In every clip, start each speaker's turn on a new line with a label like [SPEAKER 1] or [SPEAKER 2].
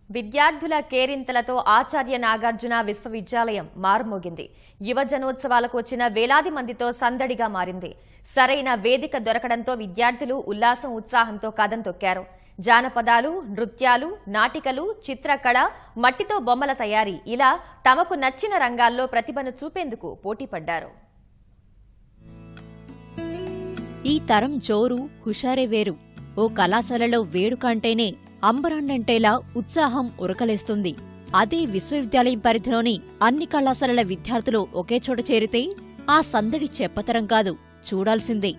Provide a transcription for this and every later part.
[SPEAKER 1] విద్యార్థుల కేరింతలతో ఆచార్య నాగార్జున విశ్వవిద్యాలయం మారుమోగింది యువజనోత్సవాలకు వచ్చిన వేలాది మందితో సందడిగా మారింది సరైన వేదిక దొరకడంతో విద్యార్థులు ఉల్లాసం ఉత్సాహంతో కదం తొక్కారు జానపదాలు నృత్యాలు నాటికలు చిత్రకళ మట్టితో బొమ్మల తయారీ ఇలా తమకు నచ్చిన రంగాల్లో ప్రతిభను చూపేందుకు పోటీపడ్డారు
[SPEAKER 2] ఈ తరం జోరు హుషారే వేరు ఓ కళాశాలలో వేడుక అంటేనే అంబరాన్నంటేలా ఉత్సాహం ఉరకలేస్తుంది అదే విశ్వవిద్యాలయం పరిధిలోని అన్ని కళాశాలల విద్యార్థులు ఒకే చోట చేరితే ఆ సందడి చెప్పతరం కాదు చూడాల్సిందే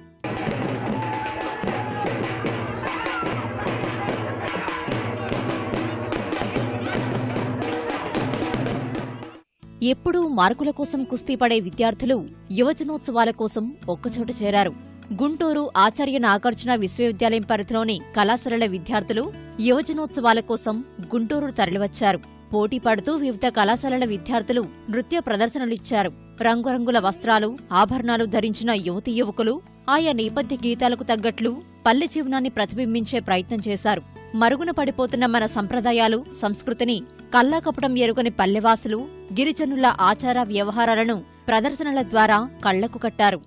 [SPEAKER 2] ఎప్పుడూ మార్కుల కోసం కుస్తీ పడే విద్యార్థులు యువజనోత్సవాల కోసం ఒక్కచోట చేరారు గుంటూరు ఆచార్య నాగార్జున విశ్వవిద్యాలయం పరిధిలోని కళాశాలల విద్యార్థులు యువజనోత్సవాల కోసం గుంటూరు తరలివచ్చారు పోటీ పడుతూ వివిధ కళాశాలల విద్యార్థులు నృత్య ప్రదర్శనలిచ్చారు రంగురంగుల వస్త్రాలు ఆభరణాలు ధరించిన యువతీ యువకులు ఆయా నేపథ్య గీతాలకు తగ్గట్లు పల్లె జీవనాన్ని ప్రతిబింబించే ప్రయత్నం చేశారు మరుగున పడిపోతున్న మన సంప్రదాయాలు సంస్కృతిని కల్లాకపటం ఎరుగని పల్లెవాసులు గిరిజనుల ఆచార వ్యవహారాలను ప్రదర్శనల ద్వారా కళ్లకు కట్టారు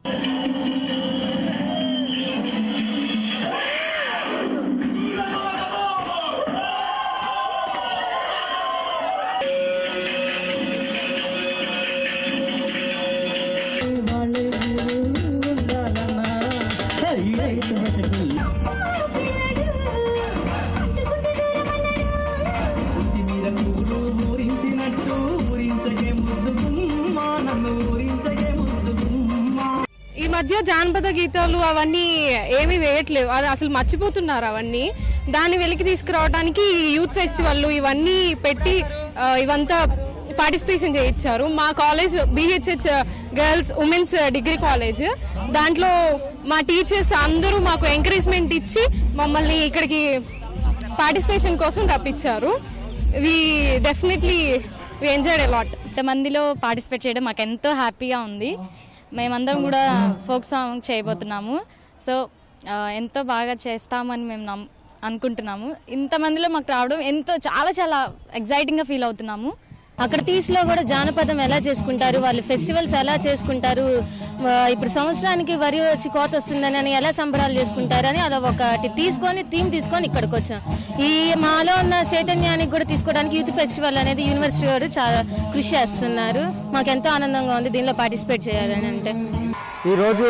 [SPEAKER 3] ఈ మధ్య జానపద గీతాలు అవన్నీ ఏమీ వేయట్లేవు అది అసలు మర్చిపోతున్నారు అవన్నీ దాన్ని వెలికి తీసుకురావడానికి ఈ యూత్ ఫెస్టివల్ ఇవన్నీ పెట్టి ఆ, ఇవంతా పార్టిసిపేషన్ చేయించారు మా college BHH girls women's degree college దాంట్లో మా టీచర్స్ అందరూ మాకు ఎంకరేజ్మెంట్ ఇచ్చి మమ్మల్ని ఇక్కడికి పార్టిసిపేషన్ కోసం రప్పించారు we definitely we enjoyed a lot
[SPEAKER 4] ఇంతమందిలో పార్టిసిపేట్ చేయడం మాకు ఎంతో హ్యాపీగా ఉంది మేమందరం కూడా ఫోక్ సాంగ్ చేయబోతున్నాము సో ఆ, ఎంతో బాగా చేస్తామని మేము నమ్ అనుకుంటున్నాము ఇంతమందిలో మాకు రావడం ఎంతో చాలా చాలా ఎగ్జైటింగ్గా ఫీల్ అవుతున్నాము
[SPEAKER 5] అక్కడ తీసిలో కూడా జానపదం ఎలా చేసుకుంటారు వాళ్ళు ఫెస్టివల్స్ ఎలా చేసుకుంటారు ఆ, ఇప్పుడు సంవత్సరానికి వరి వచ్చి కోత వస్తుందని అని ఎలా సంబరాలు చేసుకుంటారు అని అలా ఒకటి తీసుకొని థీమ్ తీసుకొని ఇక్కడికి వచ్చాం ఈ మాలో ఉన్న చైతన్యానికి కూడా తీసుకోవడానికి యూత్ ఫెస్టివల్ అనేది యూనివర్సిటీ వారు చాలా కృషి చేస్తున్నారు మాకు ఎంతో ఆనందంగా ఉంది దీనిలో పార్టిసిపేట్ చేయాలని అంటే
[SPEAKER 6] ఈరోజు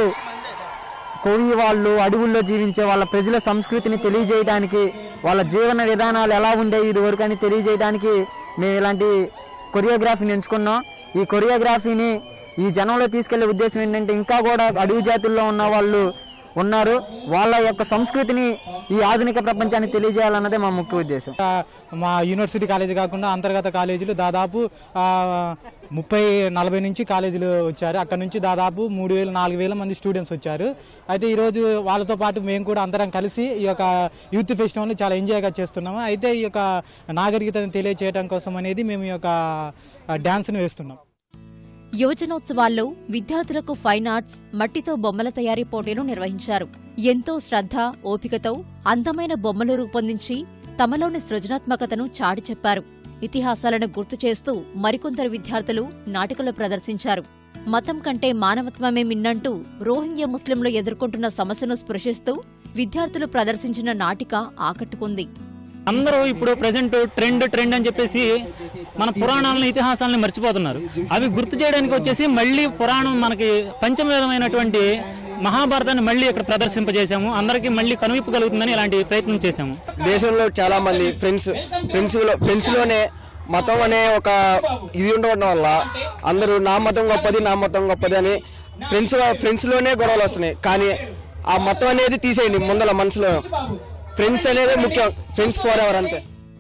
[SPEAKER 6] కోవి వాళ్ళు అడవుల్లో జీవించే వాళ్ళ ప్రజల సంస్కృతిని తెలియజేయడానికి వాళ్ళ జీవన విధానాలు ఎలా ఉండేవి ఇది వరకు అని తెలియజేయడానికి మేము ఇలాంటి కొరియోగ్రఫీని ఎంచుకున్నాం ఈ కొరియోగ్రఫీని ఈ జనంలో తీసుకెళ్లే ఉద్దేశం ఏంటంటే ఇంకా కూడా అడవి జాతుల్లో ఉన్న వాళ్ళు ఉన్నారు వాళ్ళ యొక్క సంస్కృతిని ఈ ఆధునిక ప్రపంచానికి తెలియజేయాలన్నదే మా ముఖ్య ఉద్దేశం
[SPEAKER 7] మా యూనివర్సిటీ కాలేజీ కాకుండా అంతర్గత కాలేజీలు దాదాపు ఆ, ముప్పై నలభై నుంచి కాలేజీలు వచ్చారు అక్కడ నుంచి దాదాపు మూడు వేల నాలుగు వేల మంది స్టూడెంట్స్ వచ్చారు అయితే ఈరోజు వాళ్ళతో పాటు మేము కూడా అందరం కలిసి ఈ యొక్క యూత్ ఫెస్టివల్ని చాలా ఎంజాయ్గా చేస్తున్నాము అయితే ఈ యొక్క నాగరికతను తెలియచేయడం కోసం అనేది మేము ఈ యొక్క డ్యాన్స్ను వేస్తున్నాం
[SPEAKER 2] యువజనోత్సవాల్లో విద్యార్థులకు ఫైన్ ఆర్ట్స్ మట్టితో బొమ్మల తయారీ పోటీలు నిర్వహించారు ఎంతో శ్రద్ధ ఓపికతో అందమైన బొమ్మలు రూపొందించి తమలోని సృజనాత్మకతను చాటి చెప్పారు ఇతిహాసాలను గుర్తు చేస్తూ మరికొందరు విద్యార్థులు నాటికలు ప్రదర్శించారు మతం కంటే మానవత్వమే మిన్నంటూ రోహింగ్యా ముస్లింలు ఎదుర్కొంటున్న సమస్యను స్పృశిస్తూ విద్యార్థులు ప్రదర్శించిన నాటిక ఆకట్టుకుంది
[SPEAKER 8] అందరూ ఇప్పుడు ప్రజెంట్ ట్రెండ్ ట్రెండ్ అని చెప్పేసి మన పురాణాలను ఇతిహాసాలను మర్చిపోతున్నారు అవి గుర్తు చేయడానికి వచ్చేసి మళ్ళీ పురాణం మనకి పంచమవేదమైనటువంటి మహాభారతాన్ని మళ్ళీ ఇక్కడ ప్రదర్శింపజేశాము అందరికీ మళ్ళీ కనువిప్పు కలుగుతుందని ఇలాంటి ప్రయత్నం చేశాము
[SPEAKER 9] దేశంలో చాలా మంది ఫ్రెండ్స్ ఫ్రెండ్స్ ఫ్రెండ్స్ లోనే మతం అనే ఒక ఇది ఉండడం వల్ల అందరూ నా మతం గొప్పది నా మతం గొప్పది అని ఫ్రెండ్స్ ఫ్రెండ్స్ లోనే గొడవలు వస్తున్నాయి కానీ ఆ మతం అనేది తీసేయండి ముందల మనసులో ఫ్రెండ్స్ అనేది ముఖ్యం ఫ్రెండ్స్ ఫర్ ఎవర్ అంతే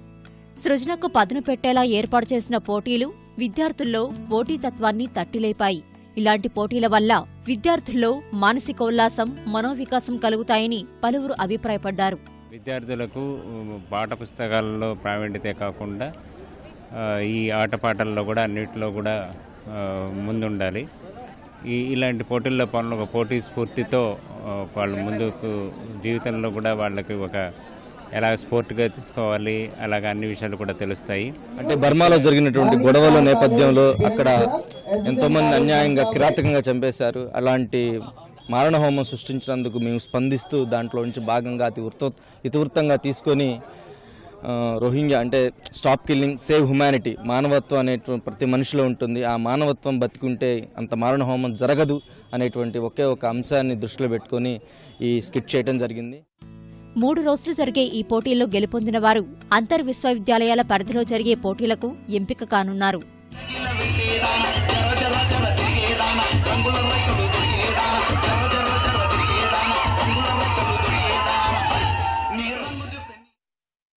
[SPEAKER 2] సృజనకు పదును పెట్టేలా ఏర్పాటు చేసిన పోటీలు విద్యార్థుల్లో పోటీతత్వాన్ని తట్టిలేపాయి ఇలాంటి పోటీల వల్ల విద్యార్థుల్లో మానసికోల్లాసం మనోవికాసం కలుగుతాయని పలువురు అభిప్రాయపడ్డారు
[SPEAKER 10] విద్యార్థులకు ఉమ్, పాఠ పుస్తకాలలో ప్రావీణ్యతే కాకుండా ఆ, ఈ ఆటపాటల్లో కూడా అన్నిటిలో కూడా ఆ, ముందుండాలి ఈ ఇలాంటి పోటీల్లో పాల్గొన ఒక పోటీ స్ఫూర్తితో ఆ, వాళ్ళు ముందుకు జీవితంలో కూడా వాళ్ళకి ఒక ఎలా స్పోర్ట్గా తీసుకోవాలి అలాగ అన్ని విషయాలు కూడా తెలుస్తాయి
[SPEAKER 11] అంటే బర్మాలో జరిగినటువంటి గొడవల నేపథ్యంలో అక్కడ ఎంతోమంది అన్యాయంగా కిరాతకంగా చంపేశారు అలాంటి మారణ హోమం సృష్టించినందుకు మేము స్పందిస్తూ దాంట్లో నుంచి భాగంగా అతి వృత ఇతివృత్తంగా తీసుకొని ఆ, రోహింగ్యా అంటే స్టాప్ కిల్లింగ్ సేవ్ హ్యుమానిటీ మానవత్వం అనేటువంటి ప్రతి మనిషిలో ఉంటుంది ఆ మానవత్వం బతికుంటే అంత మారణ హోమం జరగదు అనేటువంటి ఒకే ఒక అంశాన్ని దృష్టిలో పెట్టుకొని ఈ స్కిట్ చేయడం జరిగింది
[SPEAKER 2] మూడు రోజులు జరిగే ఈ పోటీల్లో గెలుపొందిన వారు అంతర్ విశ్వవిద్యాలయాల పరిధిలో జరిగే పోటీలకు ఎంపిక కానున్నారు
[SPEAKER 12] రంగుల